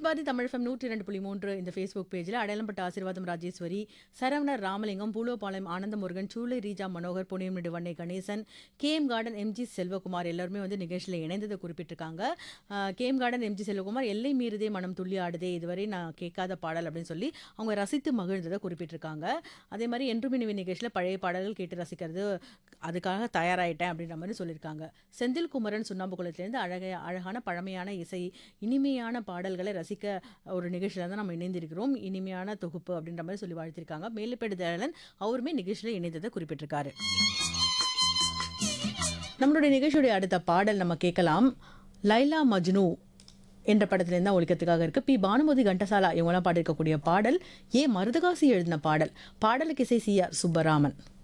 பாதி தமிழ் ஃபம் நூற்றி ரெண்டு புள்ளி மூன்று இந்த ஃபேஸ்புக் பேஜில் அடையாளம்பட்ட ஆசீர்வாதம் Rajeswari சரவணர் Ramalingam Poolopalayam Anandamurugan Soolai Reeja Manohar Puniyamidu Vannai Ganesan KM garden MG Selvakumar எல்லாருமே வந்து நிகழ்ச்சியில் இணைந்ததை குறிப்பிட்டிருக்காங்க கேஎம் கார்டன் எம்ஜி செல்வகுமார் எல்லை மீறுதே மனம் துள்ளி ஆடுதே இதுவரை நான் கேட்காத பாடல் அப்படின்னு சொல்லி அவங்க ரசித்து மகிழ்ந்ததை குறிப்பிட்டிருக்காங்க அதே மாதிரி என்றும் இனிவி நிகழ்ச்சியில் பழைய பாடல்கள் கேட்டு ரசிக்கிறது அதுக்காக தயாராயிட்டேன் அப்படின்ற மாதிரி சொல்லியிருக்காங்க செந்தில் குமரன் சுண்ணாம்புக்குளத்திலேருந்து அழக அழகான பழமையான இசை இனிமையான பாடல்களை ரசிக்க ஒரு நிகழ்ச்சியில் தான் நம்ம இணைந்திருக்கிறோம் இனிமையான தொகுப்பு அப்படின்ற மாதிரி சொல்லி வாழ்த்திருக்காங்க மேலுப்பேடு தயாளன் அவருமே நிகழ்ச்சியில் இணைந்ததை குறிப்பிட்டிருக்காரு நம்மளுடைய நிகழ்ச்சியுடைய அடுத்த பாடல் நம்ம கேட்கலாம் லைலா மஜ்னு என்ற படத்துலேருந்து தான் ஒழிக்கிறதுக்காக இருக்கு பி பானுமதி கண்டசாலா இவங்களாம் பாடியிருக்கக்கூடிய பாடல் ஏ மருதகாசி எழுதின பாடல் பாடலுக்கு இசை சி ஆர் சுப்பராமன்